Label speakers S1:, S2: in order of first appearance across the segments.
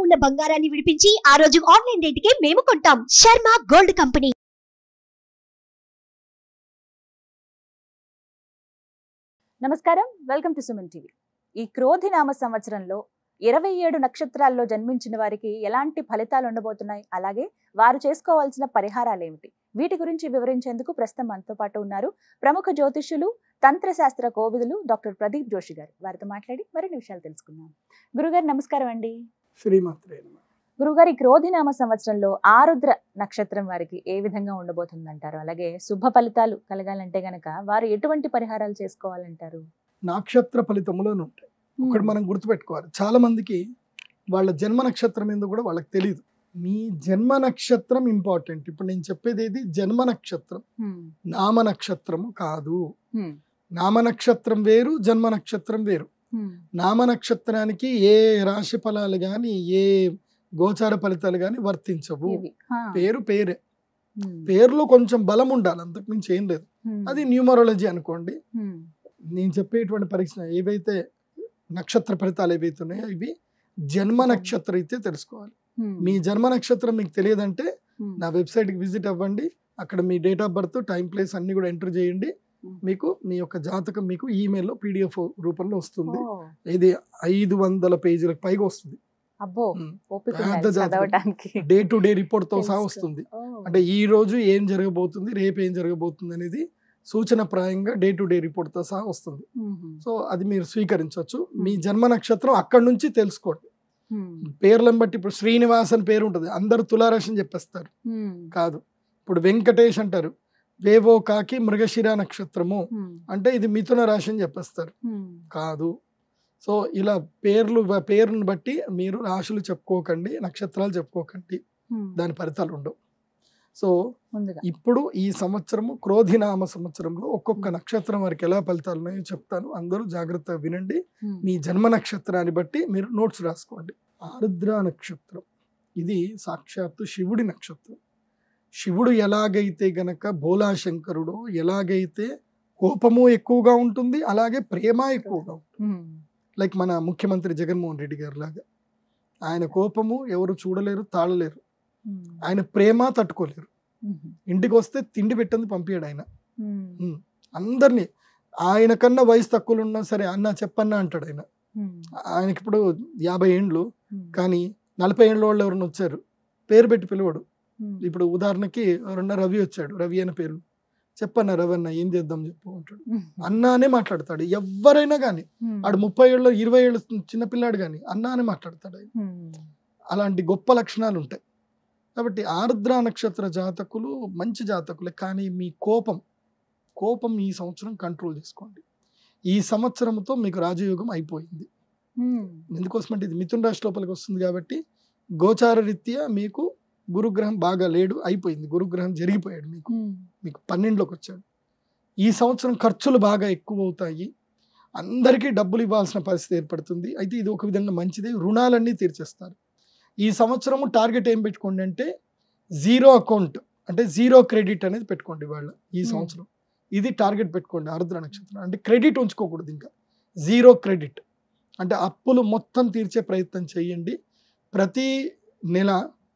S1: ఉన్న బంగారాన్ని విడిపించి ఆ రోజు ఆన్లైన్ రేటుకే మేము కొంటాం శర్మ గోల్డ్ కంపెనీ
S2: నమస్కారం వెల్కమ్ టు సుమన్ టీవీ ఈ క్రోధి నామ సంవత్సరంలో ఇరవై ఏడు నక్షత్రాల్లో జన్మించిన వారికి ఎలాంటి ఫలితాలు ఉండబోతున్నాయి అలాగే వారు చేసుకోవాల్సిన పరిహారాలు ఏమిటి వీటి గురించి వివరించేందుకు ప్రస్తుతం మనతో పాటు ఉన్నారు ప్రముఖ జ్యోతిష్యులు తంత్రశాస్త్ర కోవిదులు డాక్టర్ ప్రదీప్ జోషి గారు వారితో మాట్లాడి మరిన్ని విషయాలు తెలుసుకుందాం గురుగారు నమస్కారం అండి
S3: శ్రీమాత్రే నమః.
S2: గురుగారు ఈ క్రోధినామ సంవత్సరంలో ఆరుద్ర నక్షత్రం వారికి ఏ విధంగా ఉండబోతుందంటారు అలాగే శుభ ఫలితాలు కలగాలంటే గనక వారు ఎటువంటి పరిహారాలు చేసుకోవాలంటారు
S3: నక్షత్ర ఫలితములోనే ఉంటాయి ఒకటి మనం గుర్తుపెట్టుకోవాలి చాలా మందికి వాళ్ళ జన్మ నక్షత్రం ఏందో కూడా వాళ్ళకి తెలియదు మీ జన్మ నక్షత్రం ఇంపార్టెంట్ ఇప్పుడు నేను చెప్పేది ఏది జన్మ నక్షత్రం
S2: హ్మ్.
S3: నామ నక్షత్రము కాదు
S2: హ్మ్.
S3: నామ నక్షత్రం వేరు జన్మ నక్షత్రం వేరు
S2: హ్మ్.
S3: నామ నక్షత్రానికి ఏ రాశి ఫలాలు కానీ ఏ గోచార ఫలితాలు కానీ వర్తించవు
S2: ఇవి. హా.
S3: పేరు పేరే
S2: హ్మ్.
S3: పేరులో కొంచెం బలం ఉండాలి అంతకు మించి ఏం లేదు
S2: హ్మ్.
S3: అది న్యూమరాలజీ అనుకోండి
S2: హ్మ్.
S3: నేను చెప్పేటువంటి పరీక్ష ఏవైతే నక్షత్ర ఫలితాలు ఏవైతే ఉన్నాయో ఇవి జన్మ నక్షత్రం అయితే తెలుసుకోవాలి
S2: హ్మ్.
S3: మీ జన్మ నక్షత్రం మీకు తెలియదంటే
S2: హ్మ్.
S3: నా వెబ్సైట్కి విజిట్ అవ్వండి అక్కడ మీ date of birth time place అన్ని కూడా ఎంటర్ చేయండి
S2: Hmm.
S3: మీకు మీ యొక్క జాతకం మీకు ఈమెయిల్లో పీడిఎఫ్ రూపంలో వస్తుంది
S2: ఓ,
S3: ఇది ఐదు వందల పేజీలకు పైగా వస్తుంది
S2: అబ్బో
S3: Hmm.
S2: ఓపిక
S3: పెద్ద
S2: ఉండాలి
S3: జాతకం.
S2: చదవటానికి
S3: డే టు డే రిపోర్ట్ తో సహా
S2: తెలుసు.
S3: వస్తుంది
S2: ఓ.
S3: అంటే ఈ రోజు ఏం జరగబోతుంది రేపు ఏం జరగబోతుంది అనేది సూచన ప్రాయంగా డే టు డే రిపోర్ట్ తో సహా వస్తుంది
S2: హ్మ్.
S3: సో అది మీరు స్వీకరించవచ్చు మీ జన్మ నక్షత్రం అక్కడి నుంచి తెలుసుకోండి
S2: హ్మ్.
S3: పేర్లను బట్టి ఇప్పుడు శ్రీనివాస్ అని పేరు ఉంటుంది అందరు తులారాశి అని చెప్పేస్తారు
S2: హ్మ్.
S3: కాదు ఇప్పుడు వెంకటేష్ అంటారు వేవో కాకి మృగశిర నక్షత్రము
S2: హ్మ్.
S3: అంటే ఇది మిథున రాశి అని చెప్పేస్తారు
S2: హ్మ్.
S3: కాదు సో ఇలా పేర్లు పేరుని బట్టి మీరు రాశులు చెప్పుకోకండి నక్షత్రాలు చెప్పుకోకండి
S2: హ్మ్.
S3: దాని ఫలితాలు ఉండవు సో
S2: ముందుగా
S3: ఇప్పుడు ఈ సంవత్సరము క్రోధినామ సంవత్సరంలో ఒక్కొక్క నక్షత్రం వారికి ఎలా ఫలితాలు ఉన్నాయో చెప్తాను అందరూ జాగ్రత్తగా వినండి
S2: హ్మ్.
S3: మీ జన్మ నక్షత్రాన్ని బట్టి మీరు నోట్స్ రాసుకోండి ఆరుద్ర నక్షత్రం ఇది సాక్షాత్తు శివుడి నక్షత్రం శివుడు ఎలాగైతే గనక భోలాశంకరుడు ఎలాగైతే కోపము ఎక్కువగా ఉంటుంది అలాగే ప్రేమ ఎక్కువగా ఉంటుంది
S2: హ్మ్.
S3: లైక్ మన ముఖ్యమంత్రి జగన్మోహన్ రెడ్డి గారు లాగా ఆయన కోపము ఎవరు చూడలేరు తాళలేరు
S2: హ్మ్.
S3: ఆయన ప్రేమ తట్టుకోలేరు
S2: హ్మ్.
S3: ఇంటికి వస్తే తిండి పెట్టింది పంపించాడు ఆయన
S2: హ్మ్.
S3: అందరినీ ఆయన కన్నా వయసు తక్కువలు ఉన్నా సరే అన్న చెప్పన్నా అంటాడు ఆయన
S2: హ్మ్.
S3: ఆయనకి ఇప్పుడు యాభై ఏండ్లు
S2: హ్మ్.
S3: కానీ నలభై ఏళ్ళ వాళ్ళు ఎవరైనా వచ్చారు పేరు పెట్టి పిలవడు
S2: హ్మ్. ఎవరన్నా
S3: ఇప్పుడు ఉదాహరణకి ఎవరన్నా రవి వచ్చాడు రవి అనే పేరు చెప్పన్న రవి అన్న ఏం చేద్దాం చెప్పు అంటాడు
S2: హ్మ్.
S3: అన్న అనే మాట్లాడతాడు ఎవరైనా కానీ
S2: హ్మ్.
S3: ఆడు ముప్పై ఏళ్ళు ఇరవై ఏళ్ళు చిన్నపిల్లాడు కానీ అన్న అని మాట్లాడతాడు ఆయన
S2: హ్మ్.
S3: అలాంటి గొప్ప లక్షణాలు ఉంటాయి కాబట్టి ఆర్ద్ర నక్షత్ర జాతకులు మంచి జాతకులే కానీ మీ కోపం కోపం ఈ సంవత్సరం కంట్రోల్ చేసుకోండి ఈ సంవత్సరంతో మీకు రాజయోగం అయిపోయింది
S2: హ్మ్.
S3: ఎందుకోసమంటే ఇది మిథున రాశి లోపలికి వస్తుంది కాబట్టి గోచార రీత్యా మీకు గురుగ్రహం బాగా లేడు అయిపోయింది గురుగ్రహం జరిగిపోయాడు మీకు
S2: హ్మ్.
S3: మీకు పన్నెండులోకి వచ్చాడు ఈ సంవత్సరం ఖర్చులు బాగా ఎక్కువ అవుతాయి అందరికీ డబ్బులు ఇవ్వాల్సిన పరిస్థితి ఏర్పడుతుంది అయితే ఇది ఒక విధంగా మంచిది రుణాలన్నీ తీర్చేస్తారు ఈ సంవత్సరము టార్గెట్ ఏం పెట్టుకోండి అంటే జీరో అకౌంట్ అంటే జీరో క్రెడిట్ అనేది పెట్టుకోండి వాళ్ళ ఈ
S2: Hmm.
S3: సంవత్సరం ఇది టార్గెట్ పెట్టుకోండి ఆరుద్ర నక్షత్రం అంటే క్రెడిట్ ఉంచుకోకూడదు ఇంకా జీరో క్రెడిట్ అంటే అప్పులు మొత్తం తీర్చే ప్రయత్నం చేయండి ప్రతి నెల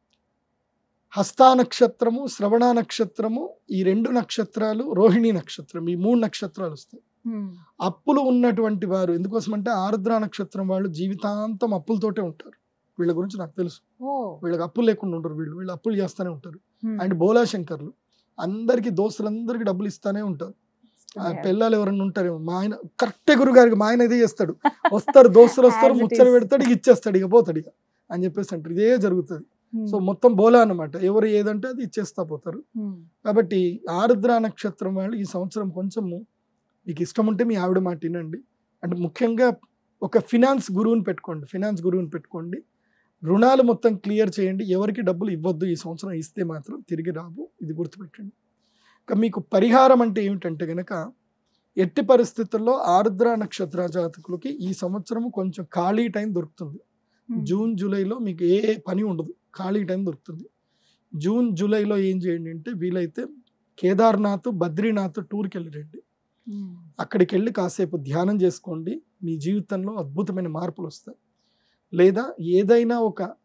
S3: హస్తా నక్షత్రము శ్రవణ నక్షత్రము ఈ రెండు నక్షత్రాలు రోహిణి నక్షత్రం ఈ మూడు నక్షత్రాలు వస్తాయి
S2: హ్మ్.
S3: అప్పులు ఉన్నటువంటి వారు ఎందుకోసమంటే ఆరుద్ర నక్షత్రం వాళ్ళు జీవితాంతం అప్పులతోటే ఉంటారు వీళ్ళ గురించి నాకు తెలుసు
S2: ఓ.
S3: వీళ్ళకి అప్పులు లేకుండా ఉంటారు వీళ్ళు వీళ్ళు అప్పులు చేస్తూనే ఉంటారు
S2: హ్మ్.
S3: అండ్ బోలాశంకర్లు అందరికి దోస్తులందరికీ డబ్బులు ఇస్తానే ఉంటారు ఆ పిల్లలు ఎవరైనా ఉంటారేమో మా ఆయన కరెక్టే గురువు గారికి మా ఆయన ఇదే చేస్తాడు వస్తారు దోస్తులు వస్తారు
S2: As it
S3: ముచ్చట
S2: is.
S3: పెడతాడు ఇక ఇచ్చేస్తాడు ఇక పోతాడు ఇక అని చెప్పేసి అంటారు ఇదే జరుగుతుంది
S2: హ్మ్.
S3: సో మొత్తం బోలా అన్నమాట ఎవరు ఏదంటే అది ఇచ్చేస్తా పోతారు
S2: హ్మ్.
S3: కాబట్టి ఆరుద్ర నక్షత్రం వాళ్ళు ఈ సంవత్సరం కొంచెము మీకు ఇష్టం ఉంటే మీ ఆవిడ మాట వినండి అంటే ముఖ్యంగా ఒక ఫినాన్స్ గురువుని పెట్టుకోండి ఫినాన్స్ గురువుని పెట్టుకోండి రుణాలు మొత్తం క్లియర్ చేయండి ఎవరికి డబ్బులు ఇవ్వద్దు ఈ సంవత్సరం ఇస్తే మాత్రం తిరిగి రావు ఇది గుర్తుపెట్టండి ఇక మీకు పరిహారం అంటే ఏమిటంటే గనక ఎట్టి పరిస్థితుల్లో ఆరుద్ర నక్షత్ర జాతకులకి ఈ సంవత్సరం కొంచెం ఖాళీ టైం దొరుకుతుంది
S2: హ్మ్.
S3: జూన్ జూలైలో మీకు ఏ పని ఉండదు ఖాళీ టైం దొరుకుతుంది జూన్ జూలైలో ఏం చేయండి అంటే వీలైతే కేదార్నాథ్ బద్రీనాథ్ టూర్కి వెళ్ళి రండి
S2: హ్మ్.
S3: అక్కడికి వెళ్ళి కాసేపు ధ్యానం చేసుకోండి మీ జీవితంలో అద్భుతమైన మార్పులు వస్తాయి లేదా ఏదైనా ఒక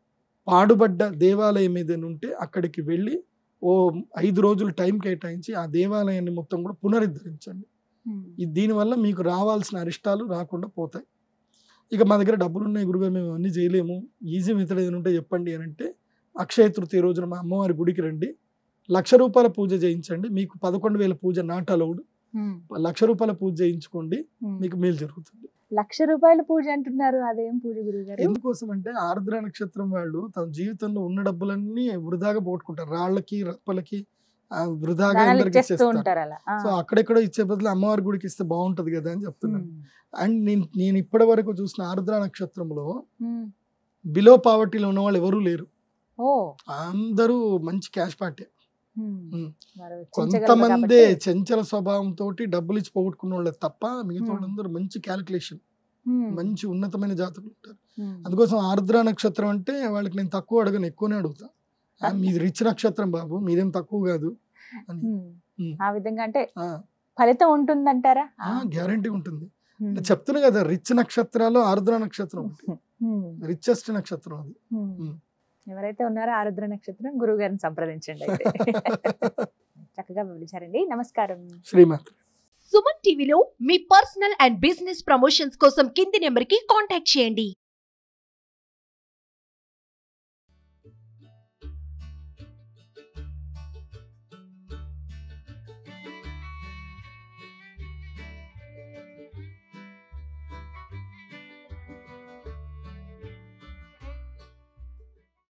S3: పాడుబడ్డ దేవాలయం ఏదైనా ఉంటే అక్కడికి వెళ్ళి ఓ ఐదు రోజులు టైం కేటాయించి ఆ దేవాలయాన్ని మొత్తం కూడా పునరుద్ధరించండి
S2: ఉమ్.
S3: ఈ దీనివల్ల మీకు రావాల్సిన అరిష్టాలు రాకుండా పోతాయి ఇక మా దగ్గర డబ్బులు ఉన్నాయి గురుగారు మేము అన్నీ చేయలేము ఈజీ మెథడ్ ఏదైనా ఉంటే చెప్పండి అని అంటే అక్షయ తృతీయ రోజున మా అమ్మవారి గుడికి రండి లక్ష రూపాయల పూజ చేయించండి మీకు పదకొండు వేల పూజ నాట్ అలౌడ్
S2: ఉమ్.
S3: లక్ష రూపాయల పూజ చేయించుకోండి
S2: ఉమ్.
S3: మీకు మేలు జరుగుతుంది
S2: లక్ష రూపాయల పూజ అంటున్నారు అదేం పూజ గురువు గారు
S3: ఎందుకోసం అంటే ఆర్ద్ర నక్షత్రం వాళ్ళు తమ జీవితంలో ఉన్న డబ్బులన్నీ వృధాగా పోగొట్టుకుంటారు రాళ్ళకి రప్పలకి ఆ, వృధాగా
S2: దానాలు
S3: అందరికి
S2: ఇచ్చేస్తూ
S3: ఇచ్చేస్తారు
S2: ఉంటారు అలా ఆ.
S3: సో అక్కడెక్కడో ఇచ్చే బదులు అమ్మవారి గుడికి ఇస్తే బాగుంటది కదా అని చెప్తున్నాను
S2: ఉమ్.
S3: అండ్ నేను నేను ఇప్పటి వరకు చూసిన ఆర్ద్ర నక్షత్రంలో
S2: ఉమ్.
S3: బిలో పావర్టీలో ఉన్న వాళ్ళు ఎవరూ లేరు
S2: ఓ
S3: అందరూ మంచి క్యాష్ పార్టీ
S2: ఉమ్.
S3: ఉమ్.
S2: వారు చించగలరు
S3: కొంతమందే
S2: కాబట్టి.
S3: చంచల స్వభావం తోటి డబ్బులు ఇచ్చి పోగొట్టుకున్న వాళ్ళే తప్ప మిగతా
S2: Hmm.
S3: వాళ్ళందరూ మంచి క్యాలిక్యులేషన్
S2: ఉమ్.
S3: మంచి ఉన్నతమైన జాతకులు ఉంటారు
S2: ఉమ్.
S3: అందుకోసం ఆర్ద్ర నక్షత్రం అంటే వాళ్ళకి నేను తక్కువ అడగను ఎక్కువనే అడుగుతా ఆ, మీది రిచ్ నక్షత్రం బాబు మీదేం తక్కువ కాదు అని
S2: ఉమ్.
S3: ఉమ్.
S2: ఆ విధంగా అంటే ఫలితం ఉంటుందంటారా ఆ.
S3: గ్యారంటీ ఉంటుంది
S2: ఉమ్.
S3: నేను చెప్తున్నా కదా రిచ్ నక్షత్రాలు ఆర్ద్ర నక్షత్రం ఒకటి
S2: ఉమ్.
S3: రిచెస్ట్ నక్షత్రం అది
S2: ఉమ్.
S3: ఉమ్.
S2: ఎవరైతే ఉన్నారో ఆరుద్ర నక్షత్రం గురువు గారిని సంప్రదించండి అయితే చక్కగా వివరించారండి నమస్కారం
S3: శ్రీమాత్
S1: సుమన్ టీవీలో మీ పర్సనల్ అండ్ బిజినెస్ ప్రమోషన్స్ కోసం కింది నెంబర్ కి కాంటాక్ట్ చేయండి